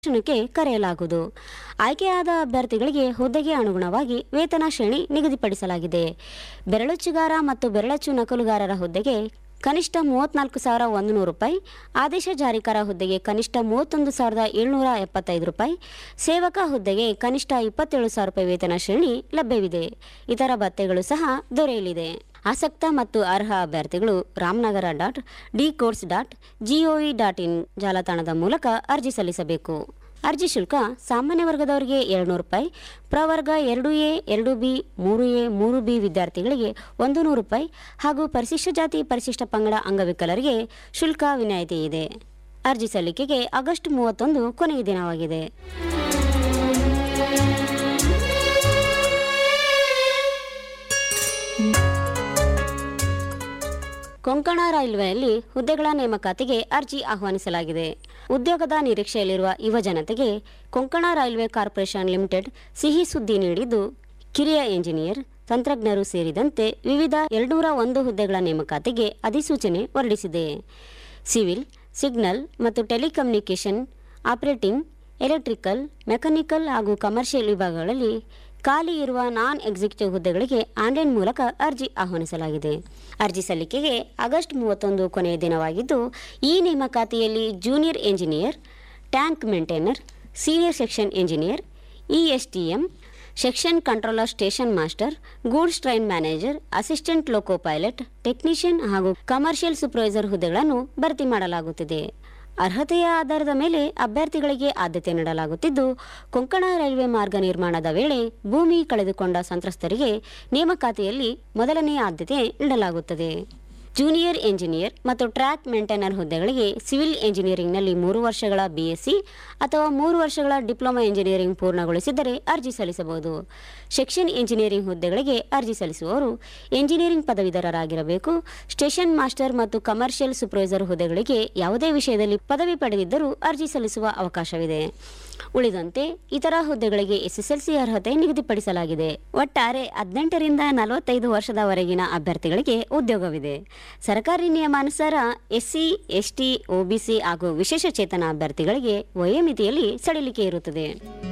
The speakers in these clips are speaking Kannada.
ಕ್ಕೆ ಕರೆಯಲಾಗುವುದು ಆಯ್ಕೆಯಾದ ಅಭ್ಯರ್ಥಿಗಳಿಗೆ ಹುದ್ದೆಗೆ ಅನುಗುಣವಾಗಿ ವೇತನ ಶ್ರೇಣಿ ನಿಗದಿಪಡಿಸಲಾಗಿದೆ ಬೆರಳಚ್ಚುಗಾರ ಮತ್ತು ಬೆರಳಚ್ಚು ನಕಲುಗಾರರ ಹುದ್ದೆಗೆ ಕನಿಷ್ಠ ಮೂವತ್ನಾಲ್ಕು ಸಾವಿರ ಒಂದು ನೂರು ರೂಪಾಯಿ ಆದೇಶ ಜಾರಿಕಾರ ಹುದ್ದೆಗೆ ಕನಿಷ್ಠ ಮೂವತ್ತೊಂದು ಸಾವಿರದ ಏಳ್ನೂರ ಎಪ್ಪತ್ತೈದು ರೂಪಾಯಿ ಸೇವಕ ಹುದ್ದೆಗೆ ಕನಿಷ್ಠ ಇಪ್ಪತ್ತೇಳು ಸಾವಿರ ರೂಪಾಯಿ ವೇತನ ಶ್ರೇಣಿ ಲಭ್ಯವಿದೆ ಇತರ ಭತ್ಯೆಗಳು ಸಹ ದೊರೆಯಲಿದೆ ಆಸಕ್ತ ಮತ್ತು ಅರ್ಹ ಅಭ್ಯರ್ಥಿಗಳು Ramanagara dot D courts dot GOE dot in ಜಾಲತಾಣದ ಮೂಲಕ ಅರ್ಜಿ ಸಲ್ಲಿಸಬೇಕು ಅರ್ಜಿ ಶುಲ್ಕ ಸಾಮಾನ್ಯ ವರ್ಗದವರಿಗೆ ಎರಡುನೂರು ರೂಪಾಯಿ ಪ್ರವರ್ಗ ಎರಡು ಎ ಎರಡು ಬಿ ಮೂರು ಎ ಮೂರು ಬಿ ವಿದ್ಯಾರ್ಥಿಗಳಿಗೆ ಒಂದು ನೂರು ರೂಪಾಯಿ ಹಾಗೂ ಪರಿಶಿಷ್ಟ ಜಾತಿ ಪರಿಶಿಷ್ಟ ಪಂಗಡ ಅಂಗವಿಕಲರಿಗೆ ಶುಲ್ಕ ವಿನಾಯಿತಿ ಇದೆ ಅರ್ಜಿ ಸಲ್ಲಿಕೆಗೆ ಆಗಸ್ಟ್ ಮೂವತ್ತೊಂದು ಕೊನೆಯ ದಿನವಾಗಿದೆ ಕೊಂಕಣ ರೈಲ್ವೆಯಲ್ಲಿ ಹುದ್ದೆಗಳ ನೇಮಕಾತಿಗೆ ಅರ್ಜಿ ಆಹ್ವಾನಿಸಲಾಗಿದೆ ಉದ್ಯೋಗದ ನಿರೀಕ್ಷೆಯಲ್ಲಿರುವ ಯುವ ಜನತೆಗೆ ಕೊಂಕಣ ರೈಲ್ವೆ ಕಾರ್ಪೊರೇಷನ್ ಲಿಮಿಟೆಡ್ ಸಿಹಿ ಸುದ್ದಿ ನೀಡಿದ್ದು ಕಿರಿಯ ಎಂಜಿನಿಯರ್ ತಂತ್ರಜ್ಞರು ಸೇರಿದಂತೆ ವಿವಿಧ ಎರಡುನೂರ ಒಂದು ಹುದ್ದೆಗಳ ನೇಮಕಾತಿಗೆ ಅಧಿಸೂಚನೆ ಹೊರಡಿಸಿದೆ ಸಿವಿಲ್ ಸಿಗ್ನಲ್ ಮತ್ತು ಟೆಲಿಕಮ್ಯುನಿಕೇಷನ್ ಆಪರೇಟಿಂಗ್ ಎಲೆಕ್ಟ್ರಿಕಲ್ ಮೆಕ್ಯಾನಿಕಲ್ ಹಾಗೂ ಕಮರ್ಷಿಯಲ್ ವಿಭಾಗಗಳಲ್ಲಿ ಖಾಲಿ ಇರುವ ನಾನ್ ಎಕ್ಸಿಕ್ಯೂಟಿವ್ ಹುದ್ದೆಗಳಿಗೆ ಆನ್ಲೈನ್ ಮೂಲಕ ಅರ್ಜಿ ಆಹ್ವಾನಿಸಲಾಗಿದೆ ಅರ್ಜಿ ಸಲ್ಲಿಕೆಗೆ ಆಗಸ್ಟ್ ಮೂವತ್ತೊಂದು ಕೊನೆಯ ದಿನವಾಗಿದ್ದು ಈ ನೇಮಕಾತಿಯಲ್ಲಿ junior engineer tank maintainer senior section engineer ESTM section controller station master goods train manager assistant loco pilot technician ಹಾಗೂ ಕಮರ್ಷಿಯಲ್ ಸೂಪರ್ವೈಸರ್ ಹುದ್ದೆಗಳನ್ನು ಭರ್ತಿ ಮಾಡಲಾಗುತ್ತಿದೆ ಅರ್ಹತೆಯ ಆಧಾರದ ಮೇಲೆ ಅಭ್ಯರ್ಥಿಗಳಿಗೆ ಆದ್ಯತೆ ನೀಡಲಾಗುತ್ತಿದ್ದು ಕೊಂಕಣ ರೈಲ್ವೆ ಮಾರ್ಗ ನಿರ್ಮಾಣದ ವೇಳೆ ಭೂಮಿ ಕಳೆದುಕೊಂಡ ಸಂತ್ರಸ್ತರಿಗೆ ನೇಮಕಾತಿಯಲ್ಲಿ ಮೊದಲನೇ ಆದ್ಯತೆ ನೀಡಲಾಗುತ್ತದೆ ಜೂನಿಯರ್ ಎಂಜಿನಿಯರ್ ಮತ್ತು ಟ್ರ್ಯಾಕ್ ಮೇಂಟೈನರ್ ಹುದ್ದೆಗಳಿಗೆ ಸಿವಿಲ್ ಎಂಜಿನಿಯರಿಂಗ್ನಲ್ಲಿ ಮೂರು ವರ್ಷಗಳ ಬಿಎಸ್ಸಿ ಅಥವಾ ಮೂರು ವರ್ಷಗಳ ಡಿಪ್ಲೊಮಾ ಎಂಜಿನಿಯರಿಂಗ್ ಪೂರ್ಣಗೊಳಿಸಿದರೆ ಅರ್ಜಿ ಸಲ್ಲಿಸಬಹುದು ಸೆಕ್ಷನ್ ಎಂಜಿನಿಯರಿಂಗ್ ಹುದ್ದೆಗಳಿಗೆ ಅರ್ಜಿ ಸಲ್ಲಿಸುವವರು ಎಂಜಿನಿಯರಿಂಗ್ ಪದವೀಧರರಾಗಿರಬೇಕು ಸ್ಟೇಷನ್ ಮಾಸ್ಟರ್ ಮತ್ತು ಕಮರ್ಷಿಯಲ್ ಸೂಪರ್ವೈಸರ್ ಹುದ್ದೆಗಳಿಗೆ ಯಾವುದೇ ವಿಷಯದಲ್ಲಿ ಪದವಿ ಪಡೆದಿದ್ದರೂ ಅರ್ಜಿ ಸಲ್ಲಿಸುವ ಅವಕಾಶವಿದೆ ಉಳಿದಂತೆ ಇತರ ಹುದ್ದೆಗಳಿಗೆ ಎಸ್ಎಸ್ಎಲ್ಸಿ ಅರ್ಹತೆ ನಿಗದಿಪಡಿಸಲಾಗಿದೆ ಒಟ್ಟಾರೆ ಹದಿನೆಂಟರಿಂದ ನಲವತ್ತೈದು ವರ್ಷದವರೆಗಿನ ಅಭ್ಯರ್ಥಿಗಳಿಗೆ ಉದ್ಯೋಗವಿದೆ ಸರ್ಕಾರಿ ನಿಯಮಾನುಸಾರ ಎಸ್ಸಿ ಎಸ್ಟಿ ಒಬಿಸಿ ಹಾಗೂ ವಿಶೇಷ ಚೇತನ ಅಭ್ಯರ್ಥಿಗಳಿಗೆ ವಯೋಮಿತಿಯಲ್ಲಿ ಸಡಿಲಿಕೆ ಇರುತ್ತದೆ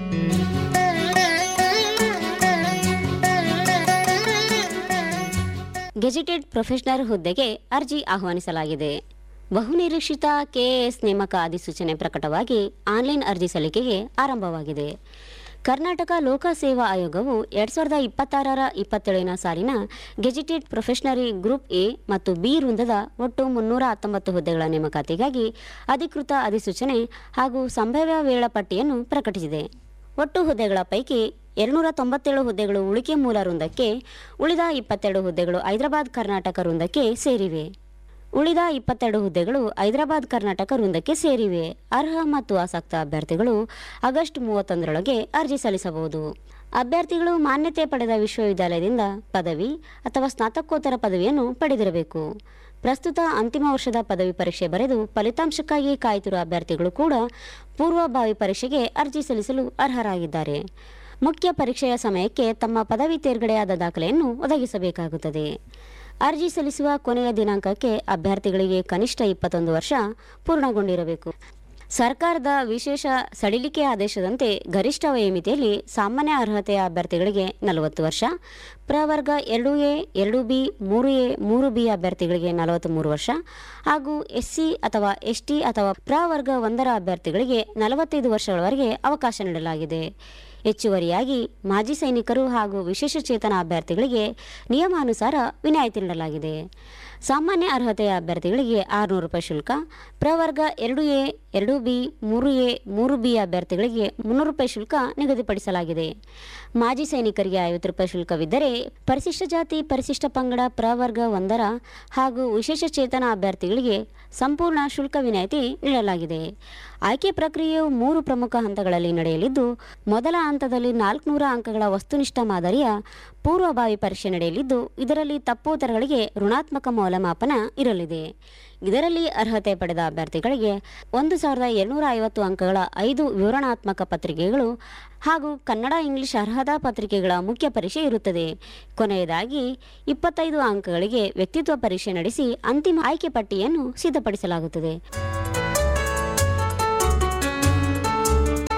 ಗೆಜೆಟೆಡ್ ಪ್ರೊಫೆಷನಲ್ ಹುದ್ದೆಗೆ ಅರ್ಜಿ ಆಹ್ವಾನಿಸಲಾಗಿದೆ ಬಹುನಿರೀಕ್ಷಿತ ಕೆಎಎಸ್ ನೇಮಕ ಅಧಿಸೂಚನೆ ಪ್ರಕಟವಾಗಿ ಆನ್ಲೈನ್ ಅರ್ಜಿ ಸಲ್ಲಿಕೆಗೆ ಆರಂಭವಾಗಿದೆ ಕರ್ನಾಟಕ ಲೋಕ ಸೇವಾ ಆಯೋಗವು ಎರಡ್ ಸಾವಿರದ ಇಪ್ಪತ್ತಾರರ ಇಪ್ಪತ್ತೇಳನೇ ಸಾಲಿನ ಗೆಜೆಟೆಡ್ ಪ್ರೊಫೆಷನರಿ ಗ್ರೂಪ್ ಎ ಮತ್ತು ಬಿ ವೃಂದದ ಒಟ್ಟು ಮುನ್ನೂರ ಹತ್ತೊಂಬತ್ತು ಹುದ್ದೆಗಳ ನೇಮಕಾತಿಗಾಗಿ ಅಧಿಕೃತ ಅಧಿಸೂಚನೆ ಹಾಗೂ ಸಂಭಾವ್ಯ ವೇಳಾಪಟ್ಟಿಯನ್ನು ಪ್ರಕಟಿಸಿದೆ ಒಟ್ಟು ಹುದ್ದೆಗಳ ಪೈಕಿ ಎರಡುನೂರ ತೊಂಬತ್ತೇಳು ಹುದ್ದೆಗಳು ಉಳಿಕೆ ಮೂಲ ವೃಂದಕ್ಕೆ ಉಳಿದ ಇಪ್ಪತ್ತೆರಡು ಹುದ್ದೆಗಳು ಹೈದರಾಬಾದ್ ಕರ್ನಾಟಕ ವೃಂದಕ್ಕೆ ಸೇರಿವೆ ಉಳಿದ ಇಪ್ಪತ್ತೆರಡು ಹುದ್ದೆಗಳು ಹೈದರಾಬಾದ್ ಕರ್ನಾಟಕ ವೃಂದಕ್ಕೆ ಸೇರಿವೆ ಅರ್ಹ ಮತ್ತು ಆಸಕ್ತ ಅಭ್ಯರ್ಥಿಗಳು ಆಗಸ್ಟ್ ಮೂವತ್ತೊಂದರೊಳಗೆ ಅರ್ಜಿ ಸಲ್ಲಿಸಬಹುದು ಅಭ್ಯರ್ಥಿಗಳು ಮಾನ್ಯತೆ ಪಡೆದ ವಿಶ್ವವಿದ್ಯಾಲಯದಿಂದ ಪದವಿ ಅಥವಾ ಸ್ನಾತಕೋತ್ತರ ಪದವಿಯನ್ನು ಪಡೆದಿರಬೇಕು ಪ್ರಸ್ತುತ ಅಂತಿಮ ವರ್ಷದ ಪದವಿ ಪರೀಕ್ಷೆ ಬರೆದು ಫಲಿತಾಂಶಕ್ಕಾಗಿ ಕಾಯ್ತಿರುವ ಅಭ್ಯರ್ಥಿಗಳು ಕೂಡ ಪೂರ್ವಭಾವಿ ಪರೀಕ್ಷೆಗೆ ಅರ್ಜಿ ಸಲ್ಲಿಸಲು ಅರ್ಹರಾಗಿದ್ದಾರೆ ಮುಖ್ಯ ಪರೀಕ್ಷೆಯ ಸಮಯಕ್ಕೆ ತಮ್ಮ ಪದವಿ ತೇರ್ಗಡೆಯಾದ ದಾಖಲೆಯನ್ನು ಒದಗಿಸಬೇಕಾಗುತ್ತದೆ ಅರ್ಜಿ ಸಲ್ಲಿಸುವ ಕೊನೆಯ ದಿನಾಂಕಕ್ಕೆ ಅಭ್ಯರ್ಥಿಗಳಿಗೆ ಕನಿಷ್ಠ ಇಪ್ಪತ್ತೊಂದು ವರ್ಷ ಪೂರ್ಣಗೊಂಡಿರಬೇಕು ಸರ್ಕಾರದ ವಿಶೇಷ ಸಡಿಲಿಕೆ ಆದೇಶದಂತೆ ಗರಿಷ್ಠ ವಯೋಮಿತಿಯಲ್ಲಿ ಸಾಮಾನ್ಯ ಅರ್ಹತೆಯ ಅಭ್ಯರ್ಥಿಗಳಿಗೆ ನಲವತ್ತು ವರ್ಷ ಪ್ರವರ್ಗ ಎರಡು ಎ ಎರಡು ಬಿ ಮೂರು ಎ ಮೂರು ಬಿ ಅಭ್ಯರ್ಥಿಗಳಿಗೆ ನಲವತ್ತ್ಮೂರು ವರ್ಷ ಹಾಗೂ ಎಸ್ಸಿ ಅಥವಾ ಎಸ್ಟಿ ಅಥವಾ ಪ್ರವರ್ಗ ಒಂದರ ಅಭ್ಯರ್ಥಿಗಳಿಗೆ ನಲವತ್ತೈದು ವರ್ಷಗಳವರೆಗೆ ಅವಕಾಶ ನೀಡಲಾಗಿದೆ ಹೆಚ್ಚುವರಿಯಾಗಿ ಮಾಜಿ ಸೈನಿಕರು ಹಾಗೂ ವಿಶೇಷ ಚೇತನ ಅಭ್ಯರ್ಥಿಗಳಿಗೆ ನಿಯಮಾನುಸಾರ ವಿನಾಯಿತಿ ನೀಡಲಾಗಿದೆ ಸಾಮಾನ್ಯ ಅರ್ಹತೆಯ ಅಭ್ಯರ್ಥಿಗಳಿಗೆ ಆರುನೂರು ರೂಪಾಯಿ ಶುಲ್ಕ ಪ್ರವರ್ಗ ಎರಡು ಎ ಎರಡು ಬಿ ಮೂರು ಎ ಮೂರು ಬಿ ಅಭ್ಯರ್ಥಿಗಳಿಗೆ ಮುನ್ನೂರು ರೂಪಾಯಿ ಶುಲ್ಕ ನಿಗದಿಪಡಿಸಲಾಗಿದೆ ಮಾಜಿ ಸೈನಿಕರಿಗೆ ಐವತ್ತು ರೂಪಾಯಿ ಶುಲ್ಕವಿದ್ದರೆ ಪರಿಶಿಷ್ಟ ಜಾತಿ ಪರಿಶಿಷ್ಟ ಪಂಗಡ ಪ್ರವರ್ಗ ಒಂದರ ಹಾಗೂ ವಿಶೇಷ ಚೇತನ ಅಭ್ಯರ್ಥಿಗಳಿಗೆ ಸಂಪೂರ್ಣ ಶುಲ್ಕ ವಿನಾಯಿತಿ ನೀಡಲಾಗಿದೆ ಆಯ್ಕೆ ಪ್ರಕ್ರಿಯೆಯು ಮೂರು ಪ್ರಮುಖ ಹಂತಗಳಲ್ಲಿ ನಡೆಯಲಿದ್ದು ಮೊದಲ ಹಂತದಲ್ಲಿ ನಾಲ್ಕುನೂರ ಅಂಕಗಳ ವಸ್ತುನಿಷ್ಠ ಮಾದರಿಯ ಪೂರ್ವಭಾವಿ ಪರೀಕ್ಷೆ ನಡೆಯಲಿದ್ದು ಇದರಲ್ಲಿ ತಪ್ಪುತ್ತರಗಳಿಗೆ ಋಣಾತ್ಮಕ ಮೌಲ್ಯಮಾಪನ ಇರಲಿದೆ ಇದರಲ್ಲಿ ಅರ್ಹತೆ ಪಡೆದ ಅಭ್ಯರ್ಥಿಗಳಿಗೆ ಒಂದು ಸಾವಿರದ ಎರಡುನೂರ ಐವತ್ತು ಅಂಕಗಳ ಐದು ವಿವರಣಾತ್ಮಕ ಪತ್ರಿಕೆಗಳು ಹಾಗೂ ಕನ್ನಡ ಇಂಗ್ಲಿಷ್ ಅರ್ಹತಾ ಪತ್ರಿಕೆಗಳ ಮುಖ್ಯ ಪರೀಕ್ಷೆ ಇರುತ್ತದೆ ಕೊನೆಯದಾಗಿ ಇಪ್ಪತ್ತೈದು ಅಂಕಗಳಿಗೆ ವ್ಯಕ್ತಿತ್ವ ಪರೀಕ್ಷೆ ನಡೆಸಿ ಅಂತಿಮ ಆಯ್ಕೆ ಪಟ್ಟಿಯನ್ನು ಸಿದ್ಧಪಡಿಸಲಾಗುತ್ತದೆ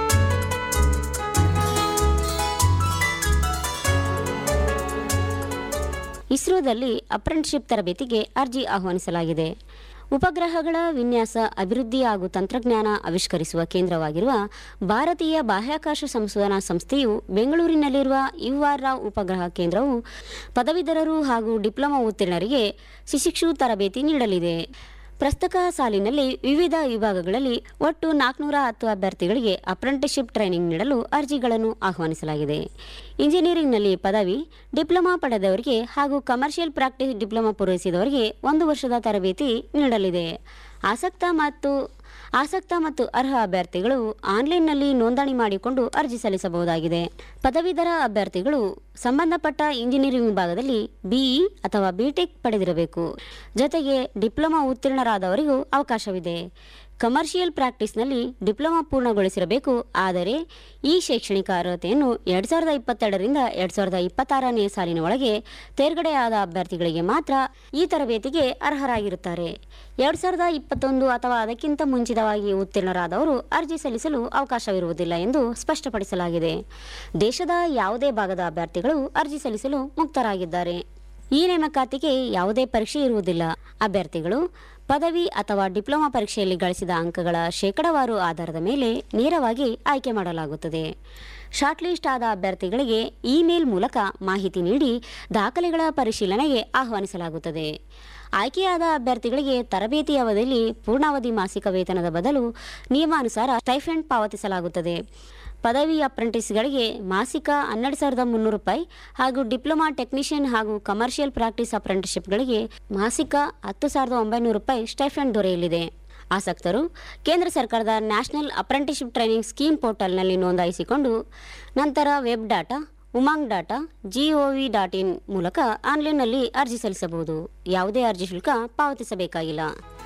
ಇಸ್ರೋದಲ್ಲಿ ಅಪ್ರೆಂಟಿಶಿಪ್ ತರಬೇತಿಗೆ ಅರ್ಜಿ ಆಹ್ವಾನಿಸಲಾಗಿದೆ ಉಪಗ್ರಹಗಳ ವಿನ್ಯಾಸ ಅಭಿವೃದ್ಧಿ ಹಾಗೂ ತಂತ್ರಜ್ಞಾನ ಆವಿಷ್ಕರಿಸುವ ಕೇಂದ್ರವಾಗಿರುವ ಭಾರತೀಯ ಬಾಹ್ಯಾಕಾಶ ಸಂಶೋಧನಾ ಸಂಸ್ಥೆಯು ಬೆಂಗಳೂರಿನಲ್ಲಿರುವ ಯು ಆರ್ ರಾವ್ ಉಪಗ್ರಹ ಕೇಂದ್ರವು ಪದವೀಧರರು ಹಾಗೂ ಡಿಪ್ಲೊಮಾ ಉತ್ತೀರ್ಣರಿಗೆ ಶಿಶಿಕ್ಷು ತರಬೇತಿ ನೀಡಲಿದೆ ಪ್ರಸಕ್ತ ಸಾಲಿನಲ್ಲಿ ವಿವಿಧ ವಿಭಾಗಗಳಲ್ಲಿ ಒಟ್ಟು ನಾಲ್ಕುನೂರ ಹತ್ತು ಅಭ್ಯರ್ಥಿಗಳಿಗೆ ಅಪ್ರೆಂಟಿಸ್ಶಿಪ್ ಟ್ರೈನಿಂಗ್ ನೀಡಲು ಅರ್ಜಿಗಳನ್ನು ಆಹ್ವಾನಿಸಲಾಗಿದೆ ಇಂಜಿನಿಯರಿಂಗ್ನಲ್ಲಿ ಪದವಿ ಡಿಪ್ಲೊಮಾ ಪಡೆದವರಿಗೆ ಹಾಗೂ ಕಮರ್ಷಿಯಲ್ ಪ್ರಾಕ್ಟೀಸ್ ಡಿಪ್ಲೊಮಾ ಪೂರೈಸಿದವರಿಗೆ ಒಂದು ವರ್ಷದ ತರಬೇತಿ ನೀಡಲಿದೆ ಆಸಕ್ತ ಮತ್ತು ಆಸಕ್ತ ಮತ್ತು ಅರ್ಹ ಅಭ್ಯರ್ಥಿಗಳು ಆನ್ಲೈನ್ನಲ್ಲಿ ನೋಂದಣಿ ಮಾಡಿಕೊಂಡು ಅರ್ಜಿ ಸಲ್ಲಿಸಬಹುದಾಗಿದೆ ಪದವೀಧರ ಅಭ್ಯರ್ಥಿಗಳು ಸಂಬಂಧಪಟ್ಟ ಇಂಜಿನಿಯರಿಂಗ್ ವಿಭಾಗದಲ್ಲಿ ಬಿಇ ಅಥವಾ ಬಿಟೆಕ್ ಪಡೆದಿರಬೇಕು ಜೊತೆಗೆ ಡಿಪ್ಲೊಮಾ ಉತ್ತೀರ್ಣರಾದವರಿಗೂ ಅವಕಾಶವಿದೆ ಕಮರ್ಷಿಯಲ್ ಪ್ರಾಕ್ಟೀಸ್ನಲ್ಲಿ ಡಿಪ್ಲೊಮಾ ಪೂರ್ಣಗೊಳಿಸಿರಬೇಕು ಆದರೆ ಈ ಶೈಕ್ಷಣಿಕ ಅರ್ಹತೆಯನ್ನು ಎರಡು ಸಾವಿರದ ಇಪ್ಪತ್ತೆರಡರಿಂದ ಎರಡು ಸಾವಿರದ ಇಪ್ಪತ್ತಾರನೇ ಸಾಲಿನ ಒಳಗೆ ತೇರ್ಗಡೆಯಾದ ಅಭ್ಯರ್ಥಿಗಳಿಗೆ ಮಾತ್ರ ಈ ತರಬೇತಿಗೆ ಅರ್ಹರಾಗಿರುತ್ತಾರೆ ಎರಡು ಸಾವಿರದ ಇಪ್ಪತ್ತೊಂದು ಅಥವಾ ಅದಕ್ಕಿಂತ ಮುಂಚಿತವಾಗಿ ಉತ್ತೀರ್ಣರಾದವರು ಅರ್ಜಿ ಸಲ್ಲಿಸಲು ಅವಕಾಶವಿರುವುದಿಲ್ಲ ಎಂದು ಸ್ಪಷ್ಟಪಡಿಸಲಾಗಿದೆ ದೇಶದ ಯಾವುದೇ ಭಾಗದ ಅಭ್ಯರ್ಥಿಗಳು ಅರ್ಜಿ ಸಲ್ಲಿಸಲು ಮುಕ್ತರಾಗಿದ್ದಾರೆ ಈ ನೇಮಕಾತಿಗೆ ಯಾವುದೇ ಪರೀಕ್ಷೆ ಇರುವುದಿಲ್ಲ ಅಭ್ಯರ್ಥಿಗಳು ಪದವಿ ಅಥವಾ ಡಿಪ್ಲೊಮಾ ಪರೀಕ್ಷೆಯಲ್ಲಿ ಗಳಿಸಿದ ಅಂಕಗಳ ಶೇಕಡಾವಾರು ಆಧಾರದ ಮೇಲೆ ನೇರವಾಗಿ ಆಯ್ಕೆ ಮಾಡಲಾಗುತ್ತದೆ ಶಾರ್ಟ್ ಲಿಸ್ಟ್ ಆದ ಅಭ್ಯರ್ಥಿಗಳಿಗೆ ಇಮೇಲ್ ಮೂಲಕ ಮಾಹಿತಿ ನೀಡಿ ದಾಖಲೆಗಳ ಪರಿಶೀಲನೆಗೆ ಆಹ್ವಾನಿಸಲಾಗುತ್ತದೆ ಆಯ್ಕೆಯಾದ ಅಭ್ಯರ್ಥಿಗಳಿಗೆ ತರಬೇತಿ ಅವಧಿಯಲ್ಲಿ ಪೂರ್ಣಾವಧಿ ಮಾಸಿಕ ವೇತನದ ಬದಲು ನಿಯಮಾನುಸಾರ ಸ್ಟೈಫೆಂಡ್ ಪಾವತಿಸಲಾಗುತ್ತದೆ ಪದವಿ ಅಪ್ರೆಂಟಿಸ್ಗಳಿಗೆ ಮಾಸಿಕ ಹನ್ನೆರಡು ಸಾವಿರದ ಮುನ್ನೂರು ರೂಪಾಯಿ ಹಾಗೂ ಡಿಪ್ಲೊಮಾ ಟೆಕ್ನಿಷಿಯನ್ ಹಾಗೂ ಕಮರ್ಷಿಯಲ್ ಪ್ರಾಕ್ಟೀಸ್ ಅಪ್ರೆಂಟಿಸ್ಶಿಪ್ಗಳಿಗೆ ಮಾಸಿಕ ಹತ್ತು ಸಾವಿರದ ಒಂಬೈನೂರು ರೂಪಾಯಿ ಸ್ಟೈಫೆಂಡ್ ದೊರೆಯಲಿದೆ ಆಸಕ್ತರು ಕೇಂದ್ರ ಸರ್ಕಾರದ ನ್ಯಾಷನಲ್ ಅಪ್ರೆಂಟಿಸ್ಶಿಪ್ ಟ್ರೈನಿಂಗ್ ಸ್ಕೀಮ್ ಪೋರ್ಟಲ್ನಲ್ಲಿ ನೋಂದಾಯಿಸಿಕೊಂಡು ನಂತರ web data Umang data GOV dot in ಮೂಲಕ ಆನ್ಲೈನ್ನಲ್ಲಿ ಅರ್ಜಿ ಸಲ್ಲಿಸಬಹುದು ಯಾವುದೇ ಅರ್ಜಿ ಶುಲ್ಕ ಪಾವತಿಸಬೇಕಾಗಿಲ್ಲ